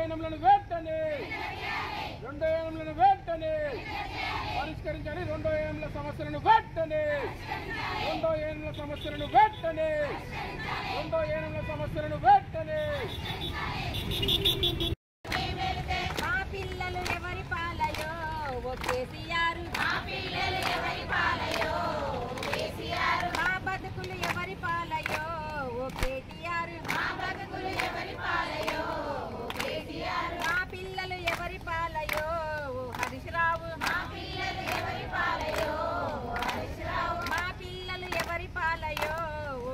ఏఎన్ఎంలను వెంటనే రెండో ఏఎంలను వెంటనే పరిష్కరించాలి రెండో ఏఎంల సమస్యలను వెంటనే రెండో ఏఎంల సమస్యలను వెంటనే రెండో ఏఎంల సమస్యలను వెంటనే మా పిల్లలు ఎవరి పాలయో ఓ కేసీఆర్ మా పిల్లలు ఎవరి పాలయో కేసీఆర్ మా బతుకులు ఎవరి పాలయో ఓ కేటీఆర్ మా బతుకులు ఎవరి పాలయో ఓ కేటీఆర్ మా పిల్లలు ఎవరి పాలయో ఓ హరీష్ రావు మా పిల్లలు ఎవరి పాలయో ఓ హరీష్ రావు మా పిల్లలు ఎవరి పాలయో ఓ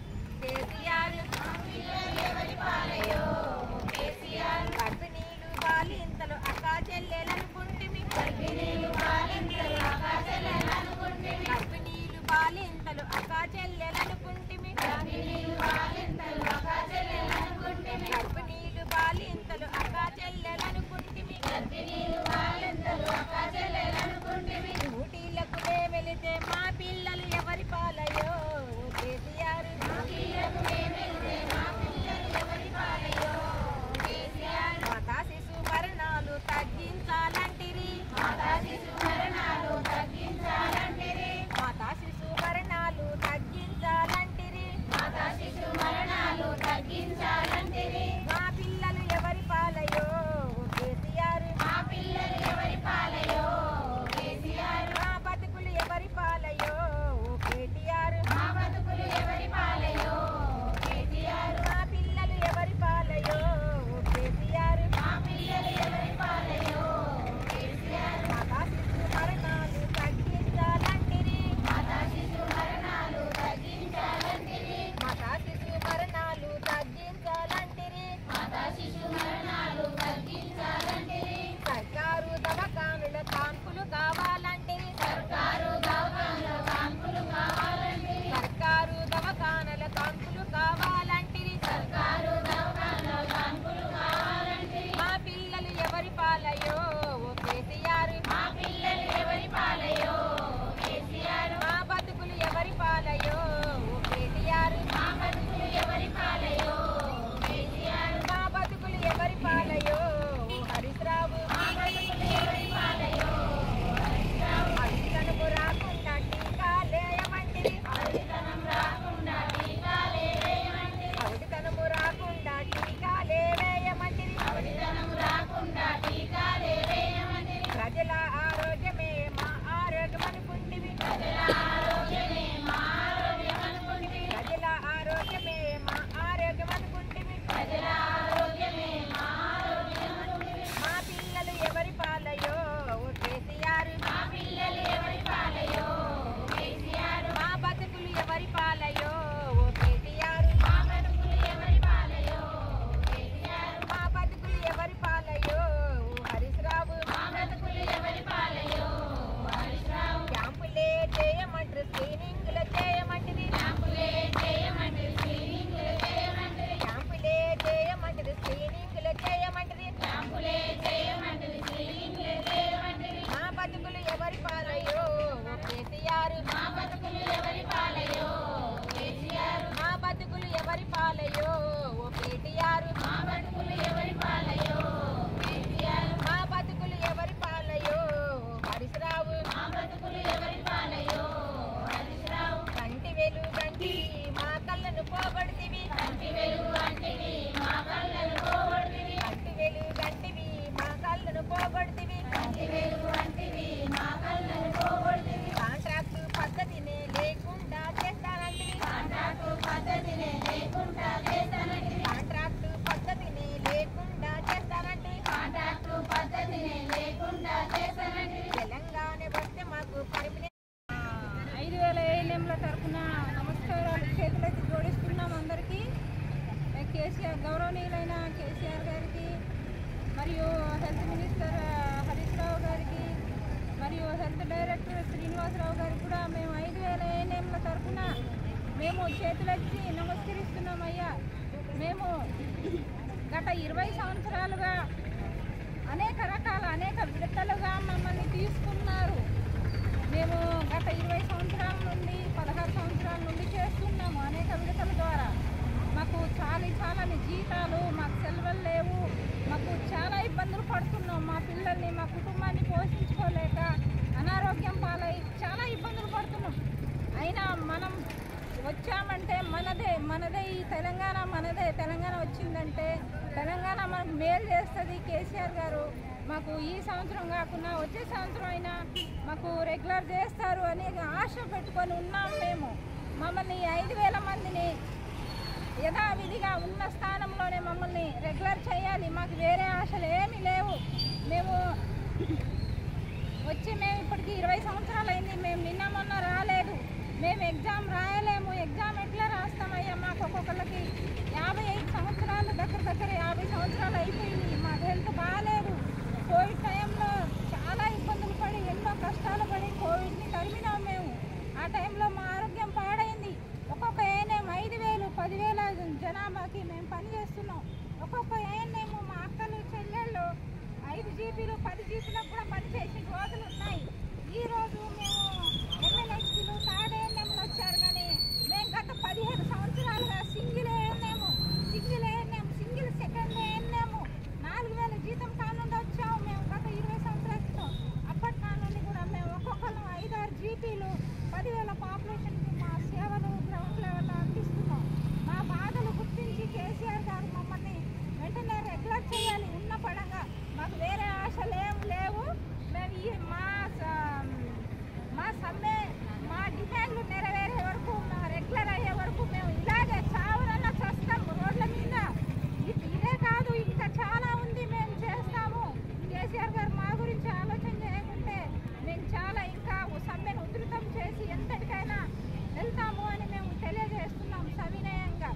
కేసీఆర్ మా పిల్లలు ఎవరి పాలయో ఓ కేసీఆర్ గర్భిణీలు బాలింతలు అక్కా చెల్లెలనుకుంటిమి గర్భిణీలు బాలింతలు అక్కా చెల్లెలనుకుంటిమి గర్భిణీలు బాలింతలు అక్కా చెల్లెలనుకుంటిమి గర్భిణీలు బాలింతలు అక్కా చెల్లెలనుకుంటిమి గర్భిణీలు బాలింతలు అక్కా చెల్లెలనుకుంటిమి గర్భిణీలు బాలింతలు అక్కా చెల్లెలనుకుంటిమి ఊటీలకు వెళితే మా పిల్లలు ఎవరి పాలయో ఓ కేసీఆర్ మా పిల్లలకు వెళితే మా పిల్లలు ఎవరి పాలయో కేసీఆర్ మాతా శిశు మరణాలు తగ్గించాలంటిరి మాతా శిశు మరణాలు తగ్గించాలంటిరి మాతా శిశు మరణాలు తగ్గించాలంటిరి మాతా శిశు మరణాలు తగ్గించాలంటిరి మా పిల్లలు ఎవరి పాలయో కేసీఆర్ మా పిల్లలు ఎవరి పాలయో కేసీఆర్ మా బతుకులు ఎవరి పాలయో కేటీఆర్ మా బతుకులు ఎవరి పాలయో కేటీఆర్ మా పిల్లలు ఎవరి పాలయో కేసీఆర్ మా పిల్లలు ఎవరి పాలయో కేసీఆర్ మాతా శిశు మరణాలు తగ్గించాలంటిరి మాతా శిశు మరణాలు తగ్గించాలంటిరి మాతా శిశు మరణాలు తగ్గించాలంటిరి మాతా శిశు మరణాలు తగ్గించాలంటిరి సర్కారు దవాఖానుల కాన్పులు కావాలంటిరి సర్కారు దవాఖానుల కాన్పులు కావాలంటిరి సర్కారు దవాఖానల కాన్పులు కావాలంటిరి సర్కారు దవాఖానల కాన్పులు కావాలంటిరి మా పిల్లలు ఎవరి పాలయో ఓ కేసీఆర్ మా పిల్లలు ఎవరి పాలయో కేసీఆర్ మా బతుకులు ఎవరి పాలయో ఓ కేటీఆర్ మా బతుకులు ఎవరి పాలయో కేసీఆర్ మా బతుకులు ఎవరి పాలయో ఓ హరీష్ రావు మా బతుకులు ఎవరి పాలయో అడితనము రాకుండా టీకాలేయమంటిరి అడితనం రాకుండా టీకాలేయమంటిరి అడితనము రాకుండా టీకాలేయమంటిరి అడితనం రాకుండా టీకాలేయమంటిరి ప్రజల ఆరోగ్యమే మా ఆరోగ్యం అనుకుంటివి ప్రజల ఆరోగ్యమే మా ఆరోగ్యం అనుకుంటివి ప్రజల ఆరోగ్యమే మా ఆరోగ్యం అనుకుంటివి ప్రజల ఆరోగ్యమే మా ఆరోగ్యం అనుకుంటివి మా పిల్లలు ఎవరి పాలయో ఓ కేసీఆర్ మా పిల్లలు ఎవరి పాలయో కేసీఆర్ మా బతుకులు ఎవరి పాలయో ఓ కేటీఆర్ మా బతుకులు ఎవరి పాలయో కేటీఆర్ మా బతుకులు ఎవరి పాలయో ఓ హరీష్ రావు మా బతుకులు ఎవరి పాలయో హరీష్ రావు క్యాంపులే చేయమంటారు స్క్రీనింగ్లు చేయమంటది క్యాంపులే చేయమంటారు స్క్రీనింగ్లు చేయమంటది క్యాంపులే చేయమంటారు స్క్రీనింగ్లు చేయమంటది క్యాంపులే చేయమంటది స్క్రీనింగ్లు చేయమంటది మా బతుకులు ఎవరి పాలయో ఓ కేసీఆర్ మా బతుకులు ఎవరి పాలయో కేసీఆర్ మా బతుకులు ఎవరి పాలయో ఓ కేటీఆర్ మా బతుకులు ఎవరి పాలయో కేసీఆర్ మా బతుకులు ఎవరి పాలయో హరీష్ రావు మా బతుకులు ఎవరి పాలయో హరీష్ రావు కంటి వెలు గంటి మా కళ్ళను పోగొడితివి కంటి వెలు గంటివి మా కళ్ళను పోగొడితివి కంటి వెలు గంటివి మా కళ్ళను పోగొడితివి కంటి వెలు గంటివి మా కళ్ళను పోగొడితివి కాంట్రాక్ట్ పద్ధతినే లేకుండా చేస్తానంటివి కాంట్రాక్ట్ పద్ధతినే లేకుండా చేస్తానంటివి కాంట్రాక్ట్ పద్ధతిని లేకుండా చేస్తానంటివి కాంట్రాక్ట్ పద్ధతిని లేకుండా చేస్తానంటివి తెలంగాణ వస్తే మాకు పరిమితి ఐదు వేల ఏఎన్ఎంల తరఫున నమస్కారాలు చేతులెత్తి జోడిస్తున్నాం అందరికీ ఏ కేసీఆర్ గౌరవనీయులైన కేసీఆర్ గారికి మరియు హెల్త్ మినిస్టర్ హరీష్ రావు గారికి మరియు హెల్త్ డైరెక్టర్ శ్రీనివాసరావు గారికి కూడా మేము ఐదు వేల ఏఎన్ఎంల తరఫున మేము చేతులెత్తి నమస్కరిస్తున్నాం అయ్యా మేము గత ఇరవై సంవత్సరాలుగా అనేక రకాల అనేక విడతలుగా మమ్మల్ని తీసుకున్నారు మేము గత ఇరవై సంవత్సరాల నుండి పదహారు సంవత్సరాల నుండి చేస్తున్నాము అనేక విడతల ద్వారా మాకు చాలా చాలని జీతాలు మాకు సెలవులు లేవు మాకు పిల్లల్ని మా కుటుంబాన్ని పోషించుకోలేక అనారోగ్యం పాలై చాలా ఇబ్బందులు పడుతున్నాం అయినా మనం వచ్చామంటే మనదే మనదే ఈ తెలంగాణ మనదే తెలంగాణ వచ్చిందంటే తెలంగాణ మనకు మేలు చేస్తుంది కేసీఆర్ గారు మాకు ఈ సంవత్సరం కాకుండా వచ్చే సంవత్సరం అయినా మాకు రెగ్యులర్ చేస్తారు అనే ఆశ పెట్టుకొని ఉన్నాం మేము మమ్మల్ని ఐదు వేల మందిని యథావిధిగా ఉన్న స్థానంలోనే మమ్మల్ని రెగ్యులర్ చేయాలి మాకు వేరే ఆశలు ఏమీ లేవు మేము వచ్చి మేము ఇప్పటికి ఇరవై సంవత్సరాలు అయింది మేము నిన్న మొన్న రాలేదు మేము ఎగ్జామ్ రాయలేము ఎగ్జామ్ ఎట్లా రాస్తామయ్యా మాకు ఒక్కొక్కళ్ళకి యాభై ఐదు సంవత్సరాలు దగ్గర దగ్గర యాభై సంవత్సరాలు అయిపోయింది మా హెల్త్ బాగాలేదు కోవిడ్ టైంలో చాలా ఇబ్బందులు పడి ఎన్నో కష్టాలు పడి కోవిడ్ని తరిమినాం మేము ఆ టైంలో మా ఆరోగ్యం పాడైంది ఒక్కొక్క ఏఎన్ఎం ఐదు వేలు పదివేల జనాభాకి మేము పని చేస్తున్నాం ఒక్కొక్క ఏఎన్ఎం మా అక్కలు చెల్లెళ్ళు ఐదు జీబీలు పది జీబీలకు కూడా పని చేసిన రోజులు ఉన్నాయి ఈ రోజు మేము ఎమ్మెల్యేలు థర్డ్ ఏఎన్ఎంలు వచ్చారు కానీ మేము గత పదిహేను సంవత్సరాలుగా single ANM single ANM single second ANM నాలుగు వేల జీతం కానుండి వచ్చాము మేము గత ఇరవై సంవత్సరాల క్రితం అప్పటి కానుండి కూడా మేము ఒక్కొక్కరు ఐదారు జీపీలు పదివేల పాపులేషన్కి మా సేవలు గ్రౌండ్ లెవెల్లో అందిస్తున్నాం మా బాధలు గుర్తించి కేసీఆర్ గారు మమ్మల్ని వెంటనే రెగ్యులర్ చేయాలి ఉన్న పడంగా మాకు వేరే ఆశలు ఏం లేవు మేము ఈ మా స- మా సమ్మె మా డిమాండ్లు నెరవేరే వరకు మా రెగ్యులర్ అయ్యే వరకు మేము ఇలాగే చావురన్నా చేస్తాం రోడ్ల మీద ఇ- ఇదే కాదు ఇంకా చాలా ఉంది మేము చేస్తాము కేసీఆర్ గారు మా గురించి ఆలోచన చేయకుంటే మేము చాలా ఇంకా సమ్మెను ఉధృతం చేసి ఎంతటికైనా వెళ్తాము అని మేము తెలియజేస్తున్నాం సవినయంగా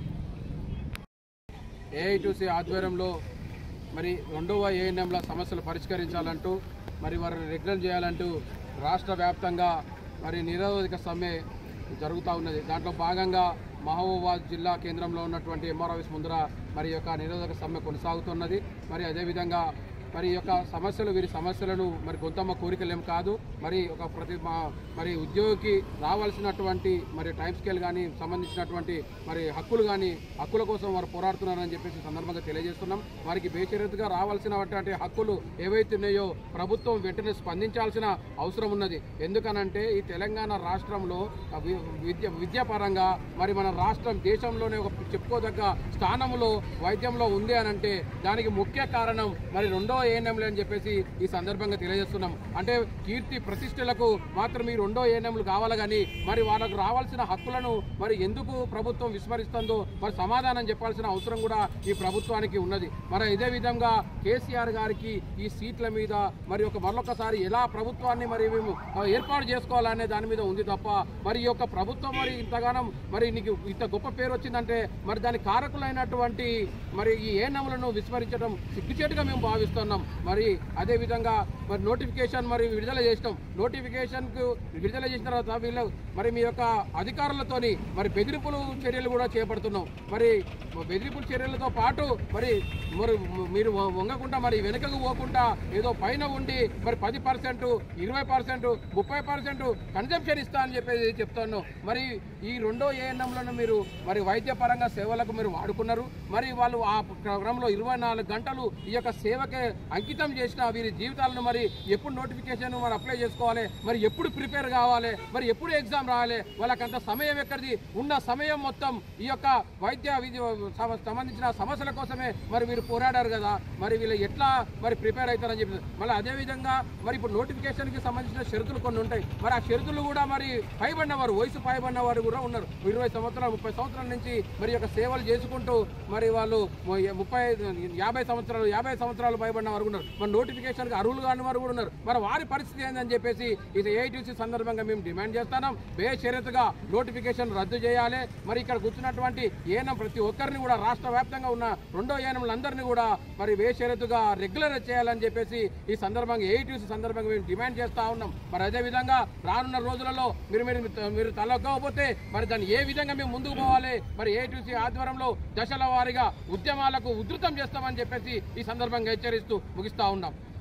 ఏఐటీసీ ఆధ్వర్యంలో మరి రెండవ ఏఎన్ఎంల సమస్యలు పరిష్కరించాలంటూ మరి వారిని రెగ్యులర్ చేయాలంటూ రాష్ట్ర వ్యాప్తంగా మరి నిరోధక సమ్మె జరుగుతూ ఉన్నది దాంట్లో భాగంగా మహబూబాబాద్ జిల్లా కేంద్రంలో ఉన్నటువంటి ఎంఆర్ ఆఫీస్ ముందర మరి ఈ యొక్క నిరోధక సమ్మె కొనసాగుతున్నది మరి అదేవిధంగా మరి ఈ యొక్క సమస్యలు వీరి సమస్యలను మరి గొంతమ్మ కోరికలేం కాదు మరి ఒక ప్రతి మా మరి ఉద్యోగికి రావాల్సినటువంటి మరి టైం స్కేల్ కానీ సంబంధించినటువంటి మరి హక్కులు కానీ హక్కుల కోసం వారు పోరాడుతున్నారని చెప్పేసి ఈ సందర్భంగా తెలియజేస్తున్నాం వారికి బేషరతుగా రావాల్సినటువంటి హక్కులు ఏవైతే ఉన్నాయో ప్రభుత్వం వెంటనే స్పందించాల్సిన అవసరం ఉన్నది ఎందుకనంటే ఈ తెలంగాణ రాష్ట్రంలో ఆ వి- విద్య విద్యాపరంగా మరి మన రాష్ట్రం దేశంలోనే ఒక చెప్పుకోదగ్గ స్థానంలో వైద్యంలో ఉంది అని అంటే దానికి ముఖ్య కారణం మరి రెండో ఏఎన్ఎంలు అని చెప్పేసి ఈ సందర్భంగా తెలియజేస్తున్నాం అంటే కీర్తి ప్రతిష్టలకు మాత్రం ఈ రెండో ఏఎన్ఎంలు కావాలి కానీ మరి వాళ్ళకు రావాల్సిన హక్కులను మరి ఎందుకు ప్రభుత్వం విస్మరిస్తుందో మరి సమాధానం చెప్పాల్సిన అవసరం కూడా ఈ ప్రభుత్వానికి ఉన్నది మరి ఇదే విధంగా కేసీఆర్ గారికి ఈ సీట్ల మీద మరి ఒక మరొకసారి ఎలా ప్రభుత్వాన్ని మరి మేము ఆ, ఏర్పాటు చేసుకోవాలనే దాని మీద ఉంది తప్ప మరి ఈ యొక్క ప్రభుత్వం మరి ఇంతగానం మరి నీకు ఇంత గొప్ప పేరు వచ్చిందంటే మరి దాని కారకులైనటువంటి మరి ఈ ఏఎన్ఎంలను విస్మరించడం సిగ్గుచేటుగా మేము భావిస్తున్నాం మరి అదే విధంగా మరి నోటిఫికేషన్ మరి విడుదల చేసినాం నోటిఫికేషన్ కు విడుదల చేసిన తర్వాత వీళ్ళు మరి మీ యొక్క అధికారులతోని మరి బెదిరింపులు చర్యలు కూడా చేపడుతున్నాం మరి బెదిరింపుల చర్యలతో పాటు మరి మరి మీరు వంగకుండా మరి వెనుకకు పోకుండా ఏదో పైన ఉండి మరి పది పర్సెంట్ ఇరవై పర్సెంట్ ముప్పై పర్సెంట్ కన్జంప్షన్ ఇస్తా అని చెప్పేసి చెప్తాను మరి ఈ రెండో ఏఎన్ఎంలను మీరు మరి వైద్య పరంగా సేవలకు మీరు వాడుకున్నారు మరి వాళ్ళు ఆ ప్రోగ్రాంలో ఇరవై నాలుగు గంటలు ఈ యొక్క సేవకే అంకితం చేసిన వీరి జీవితాలను మరి ఎప్పుడు నోటిఫికేషన్ మరి అప్లై చేసుకోవాలి మరి ఎప్పుడు ప్రిపేర్ కావాలి మరి ఎప్పుడు ఎగ్జామ్ రావాలి వాళ్ళకంత సమయం ఎక్కడిది ఉన్న సమయం మొత్తం ఈ యొక్క వైద్య విద్య సమ- సంబంధించిన సమస్యల కోసమే మరి వీరు పోరాడారు కదా మరి వీళ్ళు ఎట్లా మరి ప్రిపేర్ అవుతారని చెప్పి మళ్ళీ అదే విధంగా మరి ఇప్పుడు నోటిఫికేషన్కి సంబంధించిన షరతులు కొన్ని ఉంటాయి మరి ఆ షరతులు కూడా మరి పైబడిన వారు వయసు పైబడిన వారు కూడా ఉన్నారు ఇరవై సంవత్సరాలు ముప్పై సంవత్సరాల నుంచి మరి యొక్క సేవలు చేసుకుంటూ మరి వాళ్ళు ము- ముప్పై యాభై సంవత్సరాలు యాభై సంవత్సరాలు పైబడిన వారు ఉన్నారు మరి నోటిఫికేషన్కి అర్హులు కాని వారు కూడా ఉన్నారు మరి వారి పరిస్థితి ఏందని చెప్పేసి ఇది ఏఐటీసీ సందర్భంగా మేము డిమాండ్ చేస్తున్నాం బేషరతుగా నోటిఫికేషన్ రద్దు చేయాలి మరి ఇక్కడ కూర్చున్నటువంటి ఏనం ప్రతి ఒక్కరిని కూడా రాష్ట్ర వ్యాప్తంగా ఉన్న రెండో ఏనంలందరినీ కూడా మరి బేషరతుగా రెగ్యులర్ చేయాలని చెప్పేసి ఈ సందర్భంగా ఏఐటీసీ సందర్భంగా మేము డిమాండ్ చేస్తా ఉన్నాం మరి అదే విధంగా రానున్న రోజులలో మీరు మీరు మీరు తలొక్కకపోతే మరి దాన్ని ఏ విధంగా మేము ముందుకు పోవాలి మరి ఏఐటీసీ ఆధ్వర్యంలో దశల వారీగా ఉద్యమాలకు ఉధృతం చేస్తామని చెప్పేసి ఈ సందర్భంగా హెచ్చరిస్తూ ముగిస్తా ఉన్నాం